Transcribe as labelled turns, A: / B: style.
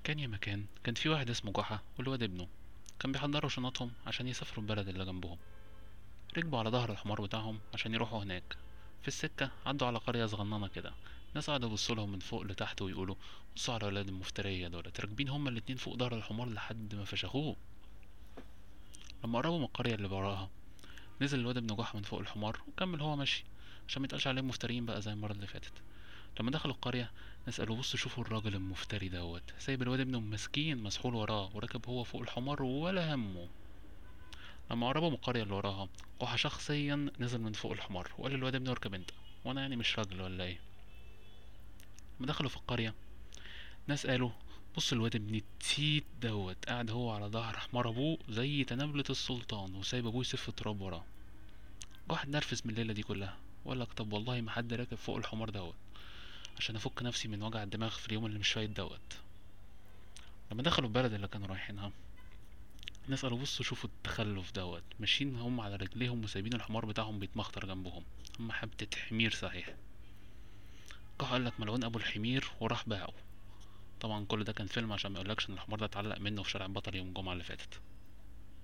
A: كان يا مكان كان في واحد اسمه جحا والواد ابنه كان بيحضروا شنطهم عشان يسافروا البلد اللي جنبهم ركبوا على ظهر الحمار بتاعهم عشان يروحوا هناك في السكة عدوا على قرية صغننة كده ناس قعدوا يبصوا لهم من فوق لتحت ويقولوا بصوا على ولاد المفترية دولت راكبين هما الاتنين فوق ظهر الحمار لحد ما فشخوه لما قربوا من القرية اللي وراها نزل الواد ابن جحا من فوق الحمار وكمل هو ماشي عشان ميتقالش عليهم مفتريين بقى زي المرة اللي فاتت لما دخلوا القرية ناس قالوا بصوا شوفوا الراجل المفتري دوت سايب الواد ابنه مسكين مسحول وراه وراكب هو فوق الحمار ولا همه لما قربوا من القرية اللي وراها قحا شخصيا نزل من فوق الحمار وقال للواد ابنه اركب انت وانا يعني مش راجل ولا ايه لما دخلوا في القرية ناس قالوا بص الواد ابن التيت دوت قاعد هو على ظهر حمار ابوه زي تنابلة السلطان وسايب ابوه يسف تراب وراه واحد نرفز من الليلة دي كلها وقال لك طب والله ما حد راكب فوق الحمار دوت عشان افك نفسي من وجع الدماغ في اليوم اللي مش فايت دوت لما دخلوا البلد اللي كانوا رايحينها الناس قالوا بصوا شوفوا التخلف دوت ماشيين هم على رجليهم وسايبين الحمار بتاعهم بيتمخطر جنبهم هم حبة حمير صحيح قح قال لك ملعون ابو الحمير وراح باعه طبعا كل ده كان فيلم عشان ما يقولكش ان الحمار ده اتعلق منه في شارع البطل يوم الجمعة اللي فاتت